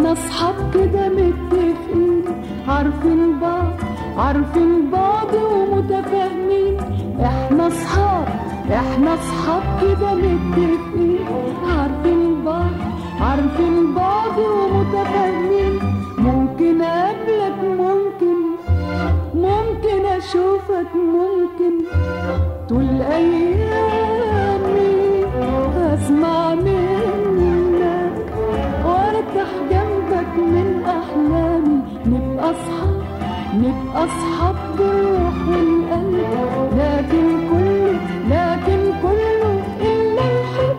احنا اصحاب كده متفقين عارفين بعض عارفين بعض ومتفاهمين احنا اصحاب احنا اصحاب كده متفقين عارفين بعض عارفين بعض ومتفاهمين ممكن اقابلك ممكن ممكن اشوفك ممكن طول ايامي اسمع منك وارتاح جنبك من احلامي نبقى اصحاب نبقى اصحاب بالروح والقلب لكن كله لكن كله الا الحب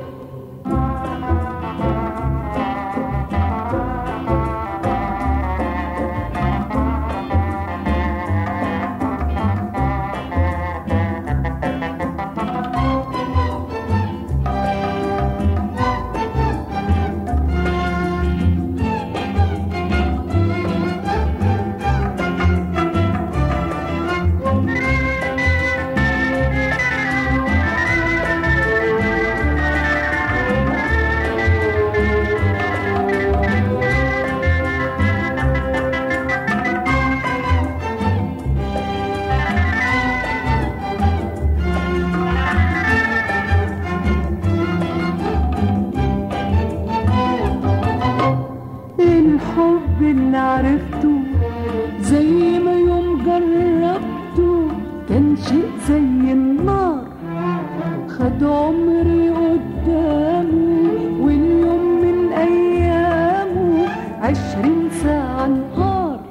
الحب اللي عرفته زي ما يوم جربته كان شيء زي النار خد عمري قدامه واليوم من ايامه عشرين ساعة نهار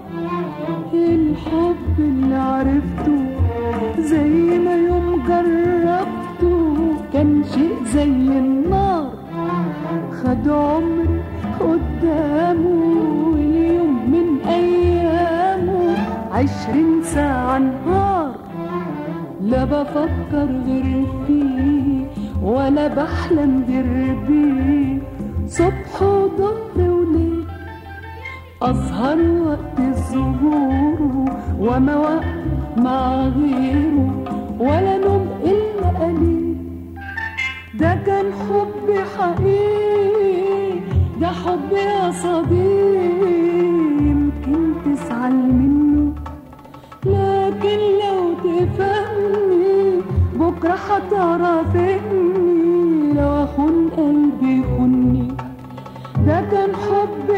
الحب اللي عرفته زي ما يوم جربته كان شيء زي النار خد عمري قدامه اليوم من أيامه عشرين ساعة نهار لا بفكر غير فيه ولا بحلم غير بيه صبح وظهر وليل أسهر وقت الظهور وما وقت مع غيره ولا نوم إلا قليل ده كان حب حقيقي ده حب يا صديقي يمكن تزعل منه لكن لو تفهمني بكرة هتعرف اني لو اخون قلبي خني ده كان حب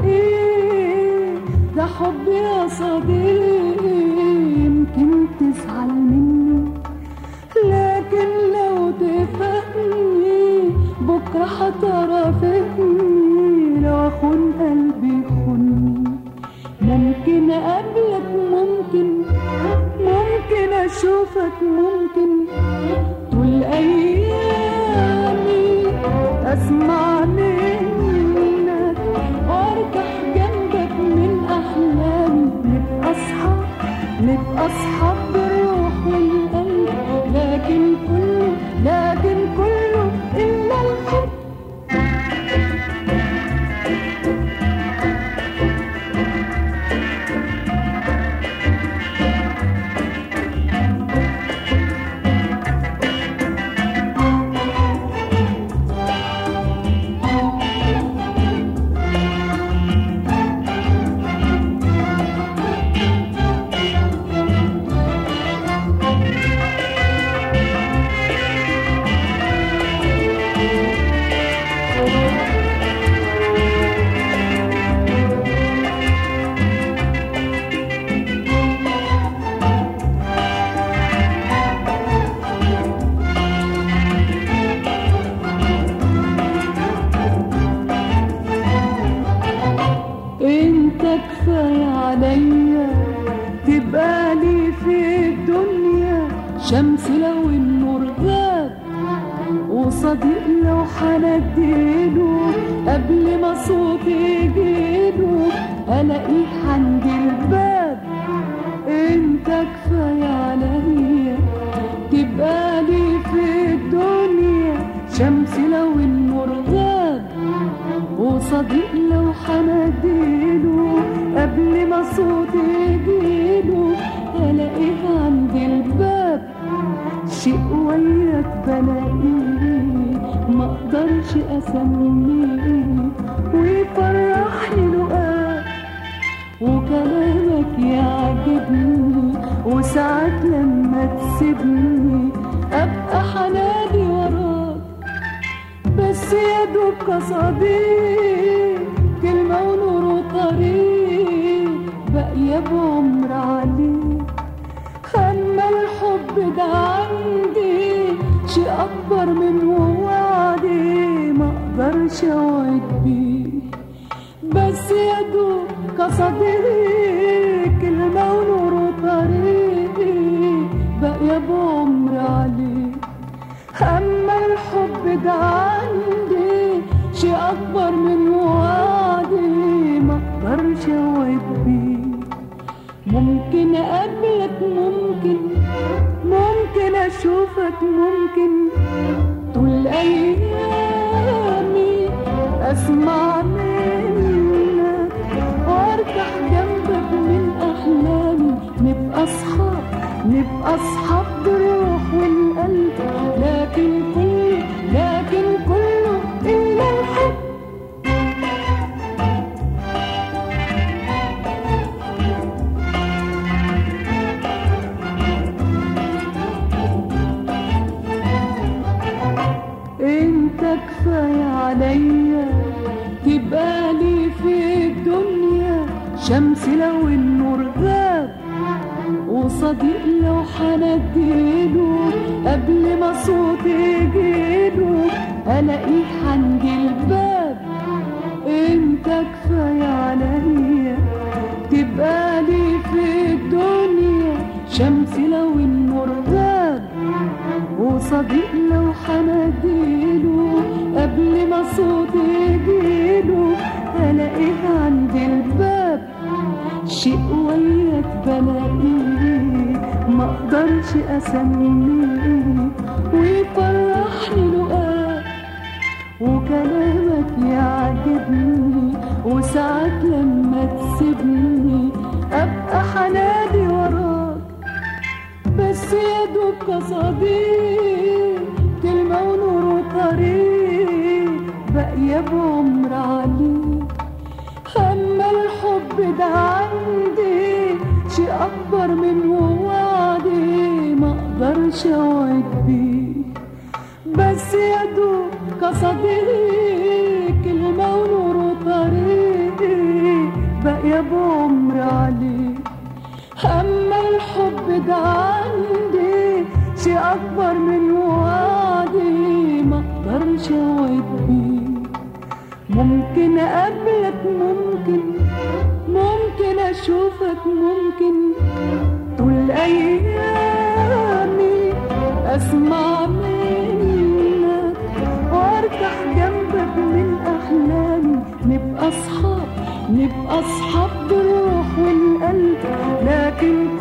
حقيقي ده حب يا صديقي يمكن تزعل منه لكن لو تفهمني بكرة هتعرف اني لو اخون قلبي خني ممكن اقابلك ممكن ممكن اشوفك ممكن طول ايامي اسمع منك وارتاح جنبك من احلامي نبقى اصحاب نبقى اصحاب بالروح والقلب لكن كله لكن كله الا الحب انت كفاية عليا تبقى لي في الدنيا شمس لو النور غاب وصديق لو حنديله قبل ما صوتي يجيله الاقيه عند الباب انت كفاية عليا تبقى لي في الدنيا شمس لو النور غاب وصديق لو حناديله قبل ما صوتي يجيله الاقيه عند الباب شيء وياك بلاقيه ما اقدرش اسميه ويفرحني له وكلامك يعجبني وساعات لما تسيبني ابقى حنادي وراك بس يا دوب كصديق كلمة ونور وطريق باقية بعمر عليك أما الحب ده عندي شيء أكبر من وعدي ما أقدرش أوعد بيه بس يا دوب كصديق كلمة ونور وطريقي باقية بعمر عليك أما الحب ده عندي شيء أكبر من وعدي ما أقدرش أوعد بيه ممكن أقابلك ممكن ممكن أشوفك ممكن طول أيامي أسمع منك وأرتاح جنبك من أحلامي نبقى أصحاب نبقى أصحاب بالروح والقلب لكن كله لكن كله إلا الحب انت كفاية عليا تبقى لي في الدنيا شمس لو النور غاب وصديق لو حنديله قبل ما صوتي يجيله الاقيه عند الباب انت كفاية عليا تبقى لي في الدنيا شمس لو النور غاب وصديق لو حناديله قبل ما صوتي يجيله الاقيه عند الباب شيء وياك بلاقيه ما اقدرش اسميه ويفرحني لقاك وكلامك يعجبني وساعات لما تسيبني ابقى حنادي وراك بس يا دوب كصديق كلمة ونور وطريق باقية بعمر عليك أما الحب ده عندي شيء أكبر من وعدي ما أقدرش أوعد بيه بس يا دوب كصديق كلمة ونور وطريق باقية بعمر عليك أما الحب ده عندي شيء أكبر من وعدي ما أقدرش أوعد بيه ممكن أقابلك ممكن ممكن أشوفك ممكن طول أيامي أسمع منك وأرتاح جنبك من أحلامي نبقى أصحاب نبقى أصحاب بالروح والقلب لكن